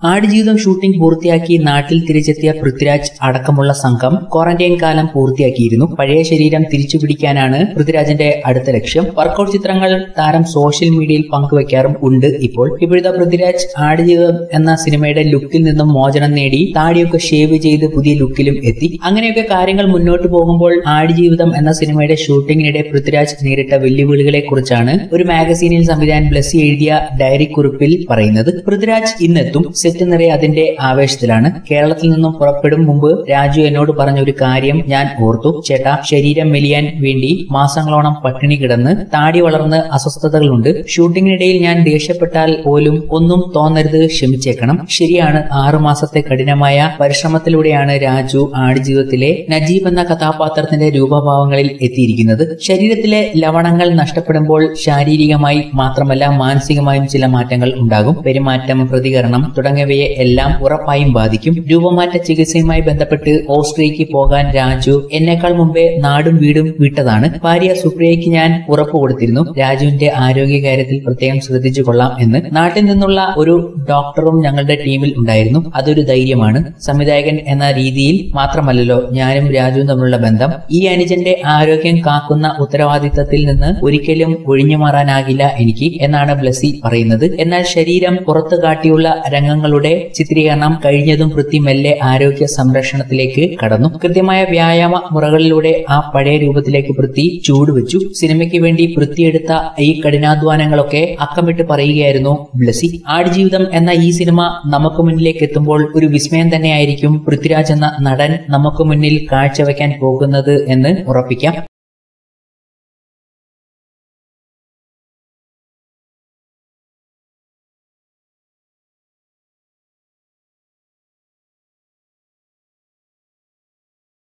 Aadujeevitham shooting പൂർത്തിയാക്കി നാട്ടിൽ തിരിച്ചെത്തിയ പൃഥ്വിരാജ് അടക്കമുള്ള സംഘം ക്വാറന്റൈൻ കാലം പൂർത്തിയാക്കിയിരുന്നു പഴയ ശരീരം തിരിച്ചുപിടിക്കാനാണ് പൃഥ്വിരാജിന്റെ അടുത്ത ലക്ഷ്യം വർക്കൗട്ട് ചിത്രങ്ങൾ താരം സോഷ്യൽ മീഡിയയിൽ പങ്കുവയ്ക്കാറും ഉണ്ട് ഇപ്പോൾ ഇപ്പോഴത്തെ പൃഥ്വിരാജ് ആടുജീവിതം എന്ന സിനിമയുടെ ലുക്കിൽ നിന്നും മോചനം നേടി താടിയൊക്കെ ഷേവ് ചെയ്ത് പുതിയ ലുക്കിലും എത്തി അങ്ങനെയൊക്കെ കാര്യങ്ങൾ മുന്നോട്ട് പോകുമ്പോൾ ആടുജീവിതം എന്ന സിനിമയുടെ ഷൂട്ടിങ്ങിനിടെ പൃഥ്വിരാജ് നേരിട്ട വെല്ലുവിളികളെ കുറിച്ചാണ് ഒരു മാഗസീനിൽ സംവിധാനം ബ്ലസ്സി എഴുതിയ ഡയറി കുറിപ്പിൽ പറയുന്നത് പൃഥ്വിരാജ് ഇന്നെത്തും സെറ്റ് നിറയെ അതിന്റെ ആവേശത്തിലാണ് കേരളത്തിൽ നിന്നും പുറപ്പെടും മുമ്പ് രാജു എന്നോട് പറഞ്ഞ ഒരു കാര്യം ഞാൻ ഓർത്തു ചേട്ടാ ശരീരം മെലിയാൻ വേണ്ടി മാസങ്ങളോളം പട്ടിണി കിടന്ന് താടി വളർന്ന് അസ്വസ്ഥതകളുണ്ട് ഷൂട്ടിങ്ങിനിടയിൽ ഞാൻ ദേഷ്യപ്പെട്ടാൽ പോലും ഒന്നും തോന്നരുത് ക്ഷമിച്ചേക്കണം ശരിയാണ് ആറു മാസത്തെ കഠിനമായ പരിശ്രമത്തിലൂടെയാണ് രാജു ആടുജീവിതത്തിലെ നജീബ് എന്ന കഥാപാത്രത്തിന്റെ രൂപഭാവങ്ങളിൽ എത്തിയിരിക്കുന്നത് ശരീരത്തിലെ ലവണങ്ങൾ നഷ്ടപ്പെടുമ്പോൾ ശാരീരികമായി മാത്രമല്ല മാനസികമായും ചില മാറ്റങ്ങൾ ഉണ്ടാകും പെരുമാറ്റം പ്രതികരണം തുടങ്ങിയവയെ എല്ലാം ഉറപ്പായും ബാധിക്കും രൂപമാറ്റ ചികിത്സയുമായി ബന്ധപ്പെട്ട് ഓസ്ട്രിയയ്ക്ക് പോകാൻ രാജു എന്നെക്കാൾ മുമ്പേ നാടും വീടും വിട്ടതാണ് ഭാര്യ സുപ്രിയയ്ക്ക് ഞാൻ ഉറപ്പ് കൊടുത്തിരുന്നു രാജുവിന്റെ ആരോഗ്യകാര്യത്തിൽ പ്രത്യേകം ശ്രദ്ധിച്ചു കൊള്ളാം എന്ന് നാട്ടിൽ നിന്നുള്ള ഒരു ഡോക്ടറും ഞങ്ങളുടെ ടീമിൽ ഉണ്ടായിരുന്നു അതൊരു ധൈര്യമാണ് സംവിധായകൻ എന്ന രീതിയിൽ മാത്രമല്ലല്ലോ ഞാനും രാജുവും തമ്മിലുള്ള ബന്ധം ഈ അനുജന്റെ ആരോഗ്യം കാക്കുന്ന ഉത്തരവാദിത്തത്തിൽ നിന്ന് ഒരിക്കലും ഒഴിഞ്ഞു മാറാനാകില്ല എനിക്ക് എന്നാണ് ബ്ലസ്സി പറയുന്നത് എന്നാൽ ശരീരം പുറത്തു കാട്ടിയുള്ള രംഗങ്ങളുടെ ചിത്രീകരണം കഴിഞ്ഞതും പൃഥ്വി മെല്ലെ ആരോഗ്യ സംരക്ഷണത്തിലേക്ക് കടന്നു കൃത്യമായ വ്യായാമ മുറകളിലൂടെ ആ പഴയ രൂപത്തിലേക്ക് പൃഥ്വി ചൂടുവെച്ചു സിനിമയ്ക്ക് വേണ്ടി പൃഥ്വി എടുത്ത ഈ കഠിനാധ്വാനങ്ങളൊക്കെ അക്കമിട്ട് പറയുകയായിരുന്നു ബ്ലസ്സി ആടുജീവിതം എന്ന ഈ സിനിമ നമുക്ക് മുന്നിലേക്ക് എത്തുമ്പോൾ ഒരു വിസ്മയം തന്നെയായിരിക്കും പൃഥ്വിരാജ് എന്ന നടൻ നമുക്ക് മുന്നിൽ കാഴ്ചവെക്കാൻ പോകുന്നത് എന്ന് ഉറപ്പിക്കാം